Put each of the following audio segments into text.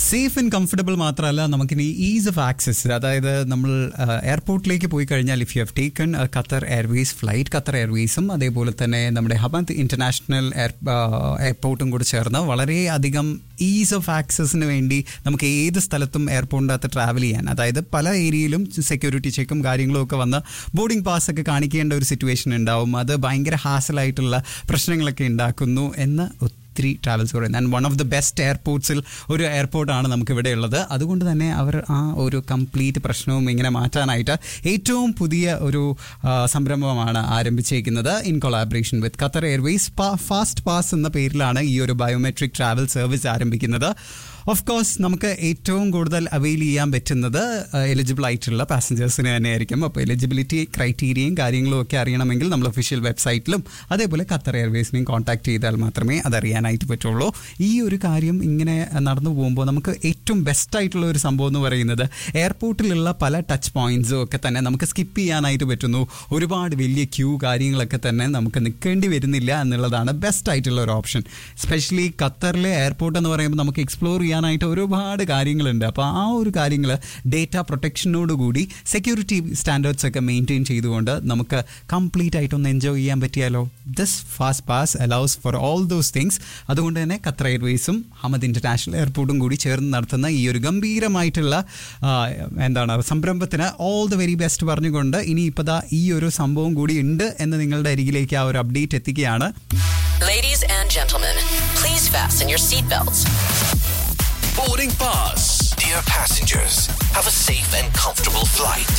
Safe and comfortable മാത്രമല്ല നമുക്കിനി is of access അതായത് നമ്മൾ എയർപോർട്ടിലേക്ക് പോയി കഴിഞ്ഞാൽ if you have taken Qatar Airways flight Qatar എയർവേസും അതേപോലെ തന്നെ നമ്മുടെ ഹബന്ത് ഇന്റർനാഷണൽ എയർ എയർപോർട്ടും കൂടി ചേർന്ന് വളരെയധികം ഈസ് ഓഫ് ആക്സസിന് വേണ്ടി നമുക്ക് ഏത് സ്ഥലത്തും എയർപോർട്ടിൻ്റെ അകത്ത് ട്രാവൽ ചെയ്യാൻ അതായത് പല ഏരിയയിലും സെക്യൂരിറ്റി ചെക്കും കാര്യങ്ങളും ഒക്കെ വന്ന് ബോർഡിംഗ് പാസ് ഒക്കെ കാണിക്കേണ്ട ഒരു സിറ്റുവേഷൻ ഉണ്ടാവും അത് ഭയങ്കര ഹാസലായിട്ടുള്ള പ്രശ്നങ്ങളൊക്കെ ഉണ്ടാക്കുന്നു എന്ന് ഒത്തിരി ട്രാവൽസ് പറയുന്നത് and one of the best എയർപോർട്ട്സിൽ ഒരു എയർപോർട്ടാണ് നമുക്ക് ഇവിടെ ഉള്ളത് അതുകൊണ്ട് തന്നെ അവർ ആ ഒരു കംപ്ലീറ്റ് പ്രശ്നവും ഇങ്ങനെ മാറ്റാനായിട്ട് ഏറ്റവും പുതിയ ഒരു ആ, സംരംഭമാണ് ആരംഭിച്ചേക്കുന്നത് in collaboration with Qatar Airways fast pass എന്ന പേരിലാണ് ഈ ഒരു ബയോമെട്രിക് ട്രാവൽ സർവീസ് ആരംഭിക്കുന്നത് ഓഫ് കോഴ്സ് നമുക്ക് ഏറ്റവും കൂടുതൽ അവൈൽ ചെയ്യാൻ പറ്റുന്നത് എലിജിബിൾ ആയിട്ടുള്ള പാസഞ്ചേഴ്സിന് തന്നെയായിരിക്കും അപ്പോൾ എലിജിബിലിറ്റി ക്രൈറ്റീരിയയും കാര്യങ്ങളും ഒക്കെ അറിയണമെങ്കിൽ നമ്മൾ ഒഫീഷ്യൽ വെബ്സൈറ്റിലും അതേപോലെ ഖത്തർ എയർവേസിനെയും കോൺടാക്ട് ചെയ്താൽ മാത്രമേ അതറിയാനായിട്ട് പറ്റുള്ളൂ ഈ ഒരു കാര്യം ഇങ്ങനെ നടന്നു പോകുമ്പോൾ നമുക്ക് ഏറ്റവും ബെസ്റ്റ് ആയിട്ടുള്ള ഒരു സംഭവം എന്ന് പറയുന്നത് എയർപോർട്ടിലുള്ള പല ടച്ച് പോയിന്റ്സും ഒക്കെ തന്നെ നമുക്ക് സ്കിപ്പ് ചെയ്യാനായിട്ട് പറ്റുന്നു ഒരുപാട് വലിയ ക്യൂ കാര്യങ്ങളൊക്കെ തന്നെ നമുക്ക് നിൽക്കേണ്ടി വരുന്നില്ല എന്നുള്ളതാണ് ബെസ്റ്റ് ആയിട്ടുള്ള ഒരു ഓപ്ഷൻ സ്പെഷ്യലി ഖത്തറിലെ എയർപോർട്ട് എന്ന് പറയുമ്പോൾ നമുക്ക് എക്സ്പ്ലോർ ചെയ്യാനായിട്ട് ഒരുപാട് കാര്യങ്ങളുണ്ട് അപ്പോൾ ആ ഒരു കാര്യങ്ങൾ ഡേറ്റ പ്രൊട്ടക്ഷനോട് കൂടി സെക്യൂരിറ്റി സ്റ്റാൻഡേർഡ്സ് ഒക്കെ മെയിൻറ്റെയിൻ ചെയ്തുകൊണ്ട് നമുക്ക് കംപ്ലീറ്റ് ആയിട്ടൊന്ന് എൻജോയ് ചെയ്യാൻ പറ്റിയാലോ this fast pass allows for all those things അതുകൊണ്ട് തന്നെ ഖത്തർ എയർവേസും ഹമദ് ഇന്റർനാഷണൽ എയർപോർട്ടും കൂടി ചേർന്ന് നടത്തുന്ന ഈ ഒരു ഗംഭീരമായിട്ടുള്ള ആ, എന്താണ് സംരംഭത്തിന് ഓൾ ദ വെരി ബെസ്റ്റ് പറഞ്ഞുകൊണ്ട് ഇനി ഇപ്പോൾ ദാ ഈ ഒരു സംഭവം കൂടി ഉണ്ട് എന്ന് നിങ്ങളുടെ അരികിലേക്ക് ആ ഒരു അപ്ഡേറ്റ് എത്തിക്കുകയാണ് Ladies and gentlemen, please fasten your seatbelts. Boarding pass. Dear passengers, have a safe and comfortable flight.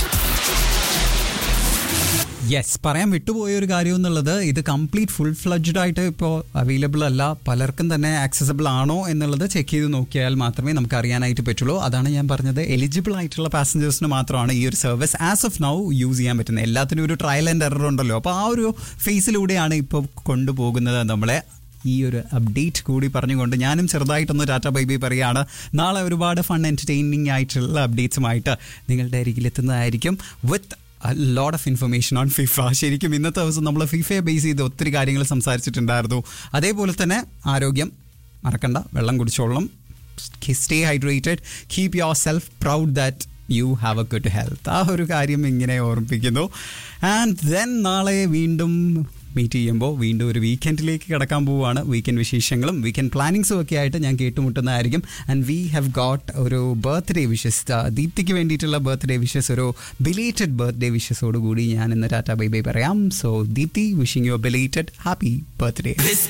Yes പറയാൻ വിട്ടുപോയ ഒരു കാര്യം എന്നുള്ളത് ഇത് കംപ്ലീറ്റ് ഫുൾ ഫ്ലഡ്ജഡ് ആയിട്ട് ഇപ്പോൾ അവൈലബിൾ അല്ല പലർക്കും തന്നെ ആക്സസബിൾ ആണോ എന്നുള്ളത് ചെക്ക് ചെയ്ത് നോക്കിയാൽ മാത്രമേ നമുക്ക് അറിയാനായിട്ട് പറ്റുള്ളൂ അതാണ് ഞാൻ പറഞ്ഞത് എലിജിബിൾ ആയിട്ടുള്ള പാസഞ്ചേഴ്സിന് മാത്രമാണ് ഈ ഒരു service as of now use ചെയ്യാൻ പറ്റുന്നത് എല്ലാത്തിനും ഒരു ട്രയൽ ആൻഡ് എറർ ഉണ്ടല്ലോ അപ്പോൾ ആ ഒരു ഫേസിലൂടെയാണ് ഇപ്പോൾ കൊണ്ടുപോകുന്നത് നമ്മളെ ഈ ഒരു അപ്ഡേറ്റ് കൂടി പറഞ്ഞുകൊണ്ട് ഞാനും ചെറുതായിട്ടൊന്ന് ടാറ്റ ബൈ ബൈ പറയുകയാണ് നാളെ ഒരുപാട് ഫൺ എൻ്റർടൈനിങ് ആയിട്ടുള്ള അപ്ഡേറ്റ്സുമായിട്ട് നിങ്ങളുടെ അരികിലെത്തുന്നതായിരിക്കും with load of information on FIFA ശരിക്കും ഇന്നത്തെ ദിവസം നമ്മൾ ഫിഫയെ ബേസ് ചെയ്ത് ഒത്തിരി കാര്യങ്ങൾ സംസാരിച്ചിട്ടുണ്ടായിരുന്നു അതേപോലെ തന്നെ ആരോഗ്യം മറക്കണ്ട വെള്ളം കുടിച്ചോളണം stay hydrated keep yourself proud that you have a good health ആ ഒരു കാര്യം ഇങ്ങനെ ഓർമ്മിപ്പിക്കുന്നു ആൻഡ് ദെൻ നാളെ വീണ്ടും മീറ്റ് ചെയ്യുമ്പോൾ വീണ്ടും ഒരു വീക്കെൻഡിലേക്ക് കിടക്കാൻ പോവുകയാണ് വീക്കെൻഡ് വിശേഷങ്ങളും വീക്കെൻഡ് പ്ലാനിങ്സും ഒക്കെ ആയിട്ട് ഞാൻ കേട്ടുമുട്ടുന്നതായിരിക്കും ആൻഡ് വി ഹാവ് ഗോട്ട് ഒരു ബർത്ത്ഡേ വിഷസ് ദീപ്തിക്ക് വേണ്ടിയിട്ടുള്ള ബർത്ത്ഡേ വിഷസ് ഒരു ബിലേറ്റഡ് ബർത്ത്ഡേ വിഷസോട് കൂടി ഞാൻ ഇന്ന് ടാറ്റ ബൈ ബൈ പറയാം so Deepthi wishing you belated happy birthday This